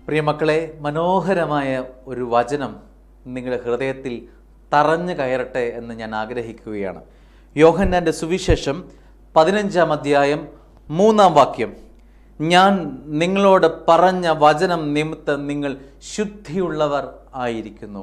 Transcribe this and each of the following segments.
പ്രിയമക്കളെ മനോഹരമായ ഒരു വചനം നിങ്ങളുടെ ഹൃദയത്തിൽ തറഞ്ഞു കയറട്ടെ എന്ന് ഞാൻ ആഗ്രഹിക്കുകയാണ് യോഹന്നാൻ്റെ സുവിശേഷം പതിനഞ്ചാം അധ്യായം മൂന്നാം വാക്യം ഞാൻ നിങ്ങളോട് പറഞ്ഞ വചനം നിമിത്തം നിങ്ങൾ ശുദ്ധിയുള്ളവർ ആയിരിക്കുന്നു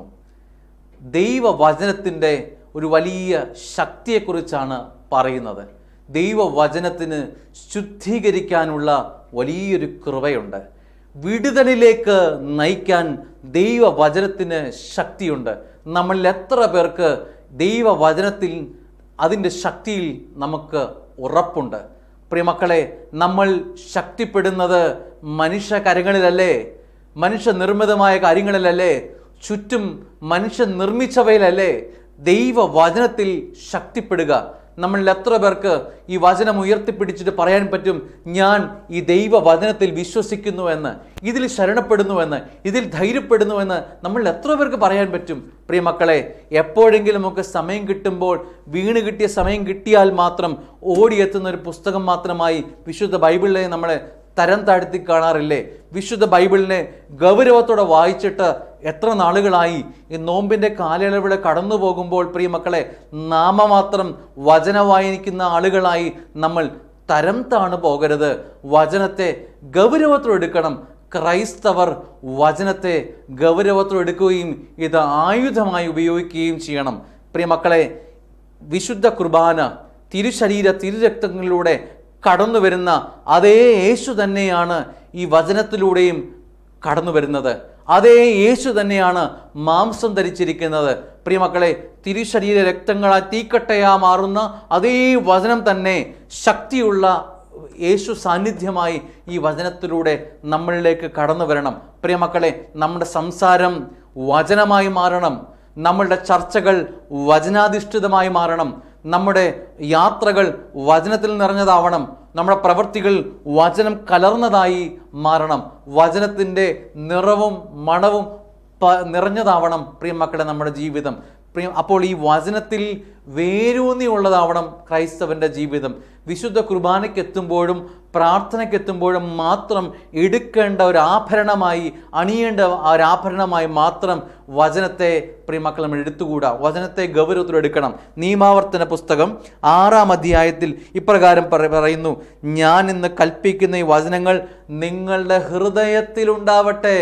ദൈവവചനത്തിൻ്റെ ഒരു വലിയ ശക്തിയെക്കുറിച്ചാണ് പറയുന്നത് ദൈവവചനത്തിന് ശുദ്ധീകരിക്കാനുള്ള വലിയൊരു കൃപയുണ്ട് വിടുതലിലേക്ക് നയിക്കാൻ ദൈവവചനത്തിന് ശക്തിയുണ്ട് നമ്മളിൽ എത്ര പേർക്ക് ദൈവവചനത്തിൽ അതിൻ്റെ ശക്തിയിൽ നമുക്ക് ഉറപ്പുണ്ട് പ്രിയമക്കളെ നമ്മൾ ശക്തിപ്പെടുന്നത് മനുഷ്യ കരങ്ങളിലല്ലേ മനുഷ്യ നിർമ്മിതമായ കാര്യങ്ങളിലല്ലേ ചുറ്റും മനുഷ്യൻ നിർമ്മിച്ചവയിലല്ലേ ദൈവവചനത്തിൽ ശക്തിപ്പെടുക നമ്മളിൽ എത്ര പേർക്ക് ഈ വചനം ഉയർത്തിപ്പിടിച്ചിട്ട് പറയാൻ പറ്റും ഞാൻ ഈ ദൈവവചനത്തിൽ വിശ്വസിക്കുന്നു എന്ന് ഇതിൽ ശരണപ്പെടുന്നുവെന്ന് ഇതിൽ ധൈര്യപ്പെടുന്നുവെന്ന് നമ്മളിൽ എത്ര പേർക്ക് പറയാൻ പറ്റും പ്രിയമക്കളെ എപ്പോഴെങ്കിലും നമുക്ക് സമയം കിട്ടുമ്പോൾ വീണ് കിട്ടിയ സമയം കിട്ടിയാൽ മാത്രം ഓടിയെത്തുന്ന ഒരു പുസ്തകം മാത്രമായി വിശുദ്ധ ബൈബിളിനെ നമ്മളെ തരം താഴ്ത്തി കാണാറില്ലേ വിശുദ്ധ ബൈബിളിനെ ഗൗരവത്തോടെ വായിച്ചിട്ട് എത്ര നാളുകളായി ഈ നോമ്പിൻ്റെ കാലയളവിൽ കടന്നു പോകുമ്പോൾ പ്രിയമക്കളെ നാമമാത്രം വചന വായിക്കുന്ന ആളുകളായി നമ്മൾ തരം താണു പോകരുത് വചനത്തെ ഗൗരവത്തോടെ എടുക്കണം ക്രൈസ്തവർ വചനത്തെ ഗൗരവത്തോടെ എടുക്കുകയും ഇത് ആയുധമായി ഉപയോഗിക്കുകയും ചെയ്യണം പ്രിയമക്കളെ വിശുദ്ധ കുർബാന തിരുശരീര തിരുരക്തങ്ങളിലൂടെ കടന്നു വരുന്ന അതേ യേശു തന്നെയാണ് ഈ വചനത്തിലൂടെയും കടന്നു വരുന്നത് അതേ യേശു തന്നെയാണ് മാംസം ധരിച്ചിരിക്കുന്നത് പ്രിയമക്കളെ തിരുശരീര രക്തങ്ങളായി തീക്കട്ടയാ മാറുന്ന അതേ വചനം തന്നെ ശക്തിയുള്ള യേശു സാന്നിധ്യമായി ഈ വചനത്തിലൂടെ നമ്മളിലേക്ക് കടന്നു വരണം പ്രിയമക്കളെ നമ്മുടെ സംസാരം വചനമായി മാറണം നമ്മളുടെ ചർച്ചകൾ വചനാധിഷ്ഠിതമായി മാറണം നമ്മുടെ യാത്രകൾ വചനത്തിൽ നിറഞ്ഞതാവണം നമ്മുടെ പ്രവൃത്തികൾ വചനം കലർന്നതായി മാറണം വചനത്തിൻ്റെ നിറവും മണവും പ നിറഞ്ഞതാവണം പ്രിയമക്കളെ നമ്മുടെ ജീവിതം പ്രിയ അപ്പോൾ ഈ വചനത്തിൽ വേരൂന്നിയുള്ളതാവണം ക്രൈസ്തവൻ്റെ ജീവിതം വിശുദ്ധ കുർബാനയ്ക്ക് എത്തുമ്പോഴും പ്രാർത്ഥനയ്ക്ക് എത്തുമ്പോഴും മാത്രം എടുക്കേണ്ട ഒരു ആഭരണമായി അണിയേണ്ട ഒരു ആഭരണമായി മാത്രം വചനത്തെ പ്രിയമക്കൾ നമ്മൾ എടുത്തുകൂടാ വചനത്തെ ഗൗരവത്തിൽ എടുക്കണം നിയമാവർത്തന പുസ്തകം ആറാം അധ്യായത്തിൽ ഇപ്രകാരം പറ- പറയുന്നു ഞാൻ ഇന്ന് കൽപ്പിക്കുന്ന ഈ വചനങ്ങൾ നിങ്ങളുടെ ഹൃദയത്തിലുണ്ടാവട്ടെ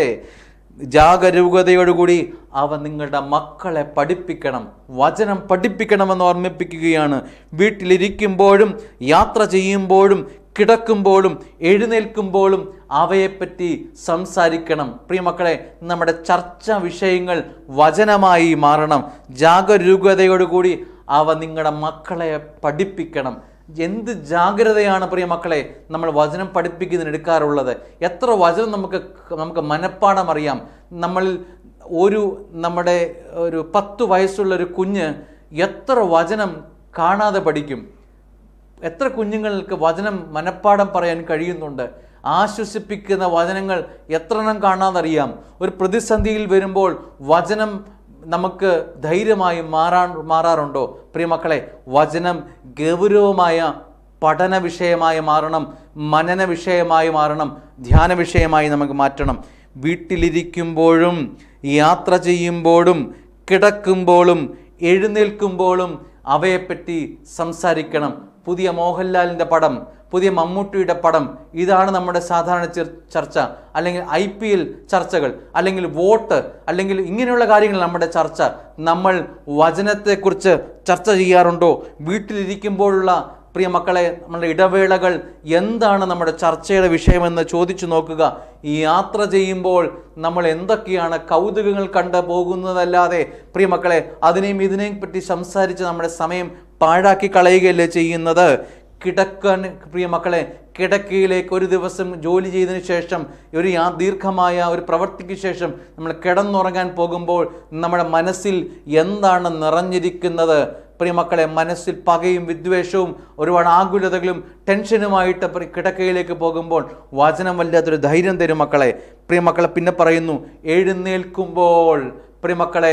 ജാഗരൂകതയോടുകൂടി അവ നിങ്ങളുടെ മക്കളെ പഠിപ്പിക്കണം വചനം പഠിപ്പിക്കണമെന്ന് ഓർമ്മിപ്പിക്കുകയാണ് വീട്ടിലിരിക്കുമ്പോഴും യാത്ര ചെയ്യുമ്പോഴും കിടക്കുമ്പോഴും എഴുന്നേൽക്കുമ്പോഴും അവയെപ്പറ്റി സംസാരിക്കണം പ്രിയമക്കളെ നമ്മുടെ ചർച്ചാ വിഷയങ്ങൾ വചനമായി മാറണം ജാഗരൂകതയോടുകൂടി അവ നിങ്ങളുടെ മക്കളെ പഠിപ്പിക്കണം എന്ത് ജാഗ്രതയാണ് പ്രിയ മക്കളെ നമ്മൾ വചനം പഠിപ്പിക്കുന്നതിന് എടുക്കാറുള്ളത് എത്ര വചനം നമുക്ക് നമുക്ക് മനഃപ്പാടം അറിയാം നമ്മൾ ഒരു നമ്മുടെ ഒരു പത്ത് വയസ്സുള്ള ഒരു കുഞ്ഞ് എത്ര വചനം കാണാതെ പഠിക്കും എത്ര കുഞ്ഞുങ്ങൾക്ക് വചനം മനഃപ്പാടം പറയാൻ കഴിയുന്നുണ്ട് ആശ്വസിപ്പിക്കുന്ന വചനങ്ങൾ എത്രണ്ണം കാണാതറിയാം ഒരു പ്രതിസന്ധിയിൽ വരുമ്പോൾ വചനം നമുക്ക് ധൈര്യമായി മാറാൻ മാറാറുണ്ടോ പ്രിയമക്കളെ വചനം ഗൗരവമായ പഠന വിഷയമായി മാറണം മനന വിഷയമായി മാറണം ധ്യാന വിഷയമായി നമുക്ക് മാറ്റണം വീട്ടിലിരിക്കുമ്പോഴും യാത്ര ചെയ്യുമ്പോഴും കിടക്കുമ്പോഴും എഴുന്നേൽക്കുമ്പോഴും അവയെപ്പറ്റി സംസാരിക്കണം പുതിയ മോഹൻലാലിൻ്റെ പടം പുതിയ മമ്മൂട്ടിയുടെ പടം ഇതാണ് നമ്മുടെ സാധാരണ ചർ- ചർച്ച അല്ലെങ്കിൽ ഐ പി എൽ ചർച്ചകൾ അല്ലെങ്കിൽ വോട്ട് അല്ലെങ്കിൽ ഇങ്ങനെയുള്ള കാര്യങ്ങൾ നമ്മുടെ ചർച്ച നമ്മൾ വചനത്തെക്കുറിച്ച് ചർച്ച ചെയ്യാറുണ്ടോ വീട്ടിലിരിക്കുമ്പോഴുള്ള പ്രിയ മക്കളെ നമ്മുടെ ഇടവേളകൾ എന്താണ് നമ്മുടെ ചർച്ചയുടെ വിഷയമെന്ന് ചോദിച്ചു നോക്കുക ഈ യാത്ര ചെയ്യുമ്പോൾ നമ്മൾ എന്തൊക്കെയാണ് കൗതുകങ്ങൾ കണ്ട് പോകുന്നതല്ലാതെ പ്രിയ മക്കളെ അതിനെയും ഇതിനെയും പറ്റി സംസാരിച്ച് നമ്മുടെ സമയം പാഴാക്കി കളയുകയല്ലേ ചെയ്യുന്നത് കിടക്കാൻ പ്രിയ മക്കളെ കിടക്കയിലേക്ക് ഒരു ദിവസം ജോലി ചെയ്തതിന് ശേഷം ഒരു യാ ദീർഘമായ ഒരു പ്രവൃത്തിക്ക് ശേഷം നമ്മൾ കിടന്നുറങ്ങാൻ പോകുമ്പോൾ നമ്മുടെ മനസ്സിൽ എന്താണ് നിറഞ്ഞിരിക്കുന്നത് പ്രിയമക്കളെ മനസ്സിൽ പകയും വിദ്വേഷവും ഒരുപാട് ആകുലതകളും ടെൻഷനുമായിട്ട് പ്രി- കിടക്കയിലേക്ക് പോകുമ്പോൾ വചനം വല്ലാത്തൊരു ധൈര്യം തരും മക്കളെ പ്രിയമക്കളെ പിന്നെ പറയുന്നു എഴുന്നേൽക്കുമ്പോൾ പ്രിയമക്കളെ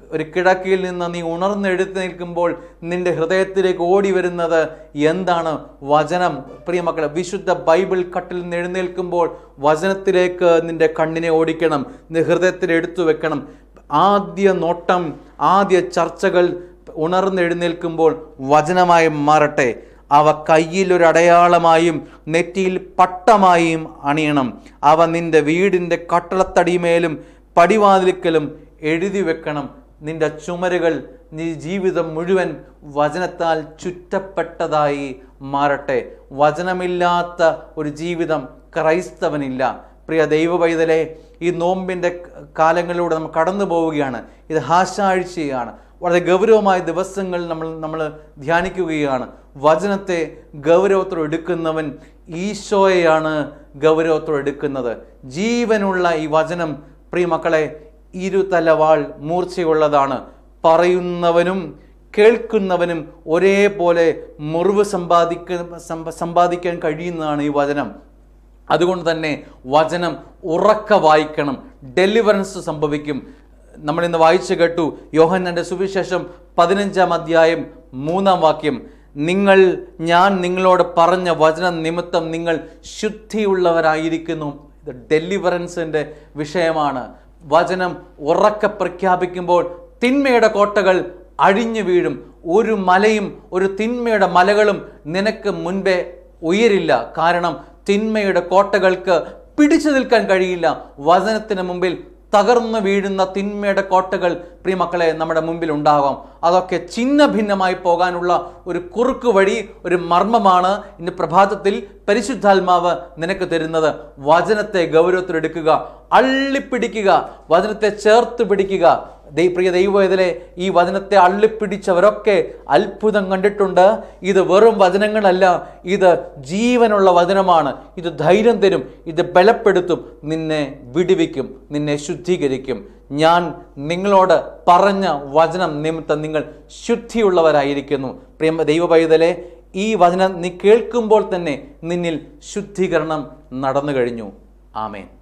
ഒരു കിടക്കയിൽ നിന്ന് നീ ഉണർന്നെടുത്ത് നിൽക്കുമ്പോൾ നിന്റെ ഹൃദയത്തിലേക്ക് ഓടി വരുന്നത് എന്താണ് വചനം പ്രിയമക്കളെ വിശുദ്ധ ബൈബിൾ കട്ടിൽ നിന്ന് എഴുന്നേൽക്കുമ്പോൾ വചനത്തിലേക്ക് നിന്റെ കണ്ണിനെ ഓടിക്കണം നിന്റെ ഹൃദയത്തിൽ എടുത്തു വെക്കണം ആദ്യ നോട്ടം ആദ്യ ചർച്ചകൾ ഉണർന്നെഴുന്നേൽക്കുമ്പോൾ വചനമായി മാറട്ടെ അവ കയ്യിലൊരു അടയാളമായും നെറ്റിയിൽ പട്ടമായും അണിയണം അവ നിന്റെ വീടിൻ്റെ കട്ടളത്തടിമേലും പടിവാതിൽക്കലും എഴുതി വെക്കണം നിന്റെ ചുമരുകൾ നീ ജീവിതം മുഴുവൻ വചനത്താൽ ചുറ്റപ്പെട്ടതായി മാറട്ടെ വചനമില്ലാത്ത ഒരു ജീവിതം ക്രൈസ്തവനില്ല പ്രിയ ദൈവ പൈതലെ ഈ നോമ്പിൻ്റെ കാലങ്ങളിലൂടെ നമ്മൾ കടന്നു പോവുകയാണ് ഇത് ഹാശാഴ്ചയാണ് വളരെ ഗൗരവമായ ദിവസങ്ങൾ നമ്മൾ നമ്മൾ ധ്യാനിക്കുകയാണ് വചനത്തെ ഗൗരവത്തോടെ എടുക്കുന്നവൻ ഈശോയെയാണ് ഗൗരവത്തോടെ എടുക്കുന്നത് ജീവനുള്ള ഈ വചനം പ്രിയമക്കളെ ഇരുതലവാൾ മൂർച്ചയുള്ളതാണ് പറയുന്നവനും കേൾക്കുന്നവനും ഒരേപോലെ മുറിവ് സമ്പാദിക്ക സമ്പ- സമ്പാദിക്കാൻ കഴിയുന്നതാണ് ഈ വചനം അതുകൊണ്ട് തന്നെ വചനം ഉറക്ക വായിക്കണം ഡെലിവറൻസ് സംഭവിക്കും നമ്മൾ ഇന്ന് വായിച്ചു കേട്ടു യോഹന്നന്റെ സുവിശേഷം പതിനഞ്ചാം അധ്യായം മൂന്നാം വാക്യം നിങ്ങൾ ഞാൻ നിങ്ങളോട് പറഞ്ഞ വചനം നിമിത്തം നിങ്ങൾ ശുദ്ധിയുള്ളവരായിരിക്കുന്നു ഇത് ഡെലിവറൻസിൻ്റെ വിഷയമാണ് വചനം ഉറക്കെ പ്രഖ്യാപിക്കുമ്പോൾ തിന്മയുടെ കോട്ടകൾ അഴിഞ്ഞു വീഴും ഒരു മലയും ഒരു തിന്മയുടെ മലകളും നിനക്ക് മുൻപേ ഉയരില്ല കാരണം തിന്മയുടെ കോട്ടകൾക്ക് പിടിച്ചു നിൽക്കാൻ കഴിയില്ല വചനത്തിന് മുമ്പിൽ തകർന്നു വീഴുന്ന തിന്മയുടെ കോട്ടകൾ പ്രിയമക്കളെ നമ്മുടെ മുമ്പിൽ ഉണ്ടാകാം അതൊക്കെ ചിന്ന ഭിന്നമായി പോകാനുള്ള ഒരു കുറുക്ക് വഴി ഒരു മർമ്മമാണ് ഇന്ന് പ്രഭാതത്തിൽ പരിശുദ്ധാത്മാവ് നിനക്ക് തരുന്നത് വചനത്തെ ഗൗരവത്തിലെടുക്കുക അള്ളിപ്പിടിക്കുക വചനത്തെ ചേർത്ത് പിടിക്കുക ദൈ പ്രിയ ദൈവത്തിലെ ഈ വചനത്തെ അള്ളിപ്പിടിച്ചവരൊക്കെ അത്ഭുതം കണ്ടിട്ടുണ്ട് ഇത് വെറും വചനങ്ങളല്ല ഇത് ജീവനുള്ള വചനമാണ് ഇത് ധൈര്യം തരും ഇത് ബലപ്പെടുത്തും നിന്നെ വിടുവിക്കും നിന്നെ ശുദ്ധീകരിക്കും ഞാൻ നിങ്ങളോട് പറഞ്ഞ വചനം നിമിത്തം നിങ്ങൾ ശുദ്ധിയുള്ളവരായിരിക്കുന്നു പ്രിയ ദൈവ പൈതലെ ഈ വചനം നീ കേൾക്കുമ്പോൾ തന്നെ നിന്നിൽ ശുദ്ധീകരണം നടന്നു കഴിഞ്ഞു ആമേൻ